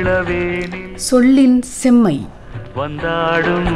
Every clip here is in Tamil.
இளவேனில் சொல்லின் செம்மை வந்தாடும்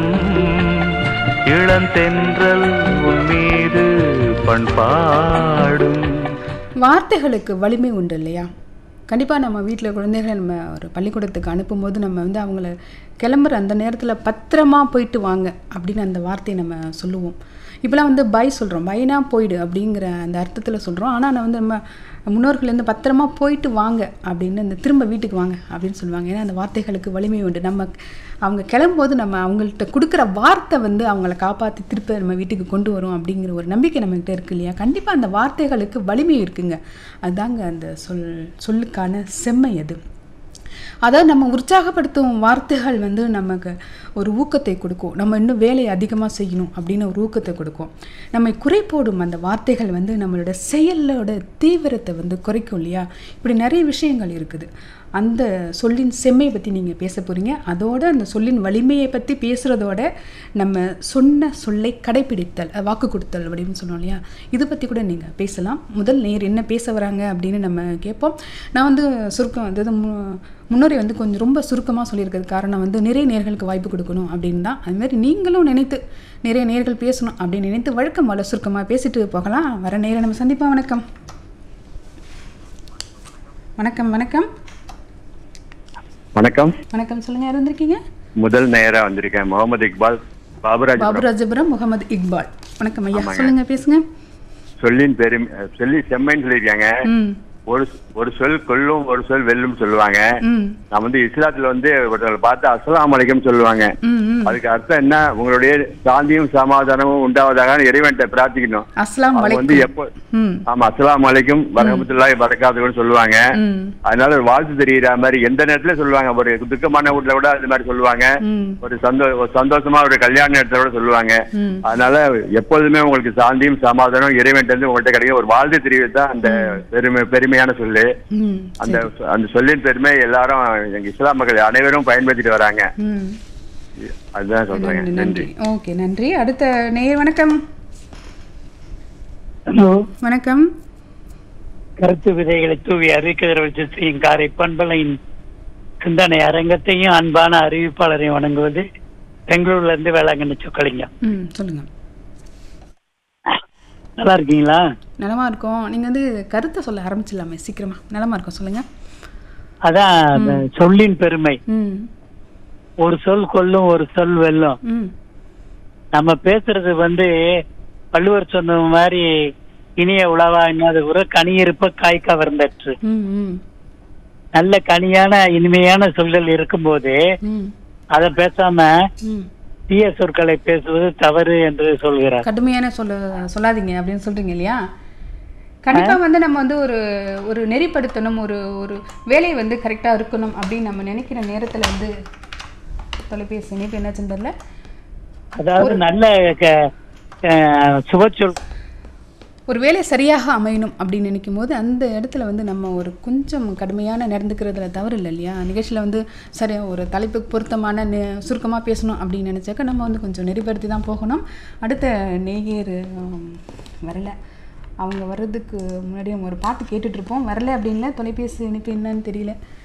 இளந்தென்றல் உன் மீது பண்பாடும் வார்த்தைகளுக்கு வலிமை உண்டு இல்லையா கண்டிப்பாக நம்ம வீட்டில் குழந்தைகளை நம்ம ஒரு பள்ளிக்கூடத்துக்கு அனுப்பும்போது நம்ம வந்து அவங்கள கிளம்புற அந்த நேரத்தில் பத்திரமா போயிட்டு வாங்க அப்படின்னு அந்த வார்த்தையை நம்ம சொல்லுவோம் இப்போலாம் வந்து பை சொல்கிறோம் பைனா போயிடு அப்படிங்கிற அந்த அர்த்தத்தில் சொல்கிறோம் ஆனால் நான் வந்து நம்ம முன்னோர்கள் வந்து பத்திரமா போயிட்டு வாங்க அப்படின்னு இந்த திரும்ப வீட்டுக்கு வாங்க அப்படின்னு சொல்லுவாங்க ஏன்னா அந்த வார்த்தைகளுக்கு வலிமை உண்டு நம்ம அவங்க கிளம்பும்போது நம்ம அவங்கள்ட்ட கொடுக்குற வார்த்தை வந்து அவங்கள காப்பாற்றி திருப்ப நம்ம வீட்டுக்கு கொண்டு வரும் அப்படிங்கிற ஒரு நம்பிக்கை நம்மகிட்ட இருக்கு இல்லையா கண்டிப்பாக அந்த வார்த்தைகளுக்கு வலிமை இருக்குங்க அதுதாங்க அந்த சொல் சொல்லுக்கான செம்மை அது அதாவது நம்ம உற்சாகப்படுத்தும் வார்த்தைகள் வந்து நமக்கு ஒரு ஊக்கத்தை கொடுக்கும் நம்ம இன்னும் வேலையை அதிகமாக செய்யணும் அப்படின்னு ஒரு ஊக்கத்தை கொடுக்கும் நம்மை குறை போடும் அந்த வார்த்தைகள் வந்து நம்மளோட செயலோட தீவிரத்தை வந்து குறைக்கும் இல்லையா இப்படி நிறைய விஷயங்கள் இருக்குது அந்த சொல்லின் செம்மையை பற்றி நீங்கள் பேச போகிறீங்க அதோட அந்த சொல்லின் வலிமையை பற்றி பேசுகிறதோட நம்ம சொன்ன சொல்லை கடைபிடித்தல் அஹ் வாக்கு கொடுத்தல் அப்படின்னு சொன்னோம் இல்லையா இது பற்றி கூட நீங்கள் பேசலாம் முதல் நேர் என்ன பேச வராங்க அப்படின்னு நம்ம கேட்போம் நான் வந்து சுருக்கம் அதாவது மு- முன்னுரை வந்து கொஞ்சம் ரொம்ப சுருக்கமாக சொல்லியிருக்கிறது காரணம் வந்து நிறைய நேர்களுக்கு வாய்ப்பு கொடுக்கணும் அப்படின்னு தான் அதுமாதிரி நீங்களும் நினைத்து நிறைய நேர்கள் பேசணும் அப்படின்னு நினைத்து வழக்கம் போல சுருக்கமாக பேசிட்டு போகலாம் வர நேரம் நம்ம சந்திப்போம் வணக்கம் வணக்கம் வணக்கம் வணக்கம் வணக்கம் சொல்லுங்க யார் வந்திருக்கீங்க முதல் நேரா வந்திருக்கேன் முகமது இக்பால் பாபுராஜ் பாபுராஜபுரம் முகமது இக்பால் வணக்கம் ஐயா சொல்லுங்க பேசுங்க சொல்லின் பெருமை சொல்லி செம்மைன்னு சொல்லியிருக்காங்க ம் ஒரு ஒரு சொல் கொல்லும் ஒரு சொல் வெல்லும் சொல்லுவாங்க ம் நான் வந்து இஸ்லாத்துல வந்து ஒருத்தர் பார்த்து அஸ்ஸலாமு அலைக்கும் சொல்லுவாங்க ம் ம் அதுக்கு அர்த்தம் என்ன உங்களுடைய சாந்தியும் சமாதானமும் உண்டாவதாக இறைவன்கிட்ட பிரார்த்திக்கணும் அஸ்லாம் அவங்க வந்து வலைக்கும் எப்போ ம் ஆமா அஸ்ஸலாமு அலைக்கும் வரமத்துல்லாஹி வரகாத்துன்னு சொல்லுவாங்க ம் அதனால ஒரு வாழ்த்து தெரியுற மாதிரி எந்த நேரத்துல சொல்லுவாங்க ஒரு துக்கமான வீட்டுல கூட அது மாதிரி சொல்லுவாங்க ம் ஒரு சந்தோ ஒரு சந்தோஷமா ஒரு கல்யாண நேரத்துல கூட சொல்லுவாங்க ம் அதனால எப்பொழுதுமே உங்களுக்கு சாந்தியும் சமாதானம் இறைவன் இருந்து உங்கள்கிட்ட கிடைக்கும் ஒரு வாழ்த்து தெரிவித்தா அந்த பெருமை பெருமையான சொல்லு ம் அந்த அந்த சொல்லின் பெருமை எல்லாரும் எங்க இஸ்லாம் மக்கள் அனைவரும் பயன்படுத்திட்டு வராங்க ம் அதுதான் சொல்றேங்க நன்றி நன்றி நன்றி ஓகே நன்றி அடுத்த நேயர் வணக்கம் ஹலோ வணக்கம் கருத்து விதைகளை தூவி அறிவிக்கதிரவல் செய்யும் காரை பண்பலையின் சிந்தனை அரங்கத்தையும் அன்பான அறிவிப்பாளரையும் வணங்குவது பெங்களூர்ல இருந்து வேளாங்கண்ணி சொக்கலிங்கம் ம் சொல்லுங்க நல்லா இருக்கீங்களா நலமா இருக்கோம் நீங்க வந்து கருத்தை சொல்ல ஆரம்பிச்சிடலாமே சீக்கிரமா நலமா இருக்கோம் சொல்லுங்க அதான் அந்த சொல்லின் பெருமை ம் ஒரு சொல் கொல்லும் ஒரு சொல் வெல்லும் ம் நம்ம பேசுறது வந்து வள்ளுவர் சொன்ன மாதிரி இனிய உழவா இன்னாத கூட கனி இருப்ப காய் கவர்ந்தற்று ம் ம் நல்ல கனியான இனிமையான சொல்கள் இருக்கும்போது ம் அதை பேசாம ம் தீய சொற்களை பேசுவது தவறு என்று சொல்கிறார் கடுமையான சொல்ல சொல்லாதீங்க அப்படின்னு சொல்றீங்க இல்லையா கண்டிப்பா வந்து நம்ம வந்து ஒரு ஒரு நெறிப்படுத்தணும் ஒரு ஒரு வேலையை வந்து கரெக்டா இருக்கணும் அப்படின்னு நம்ம நினைக்கிற நேரத்துல வந்து தொலைபேசி இணைப்பு என்னாச்சுன்னு தெரியல அதாவது நல்ல க- அஹ் சுபச்சொல் ஒரு வேலை சரியாக அமையணும் அப்படின்னு நினைக்கும் போது அந்த இடத்துல வந்து நம்ம ஒரு கொஞ்சம் கடுமையான நடந்துக்கிறதுல தவறு இல்லை இல்லையா நிகழ்ச்சியில் வந்து சரி ஒரு தலைப்புக்கு பொருத்தமான நெ- சுருக்கமா பேசணும் அப்படின்னு நினச்சாக்க நம்ம வந்து கொஞ்சம் நெறிப்படுத்தி தான் போகணும் அடுத்த நேயர் உம், வரல அவங்க வர்றதுக்கு முன்னாடி நம்ம ஒரு பாட்டு கேட்டுட்டு இருப்போம் வரல அப்படின்ல தொலைபேசி இணைப்பு என்னன்னு தெரியல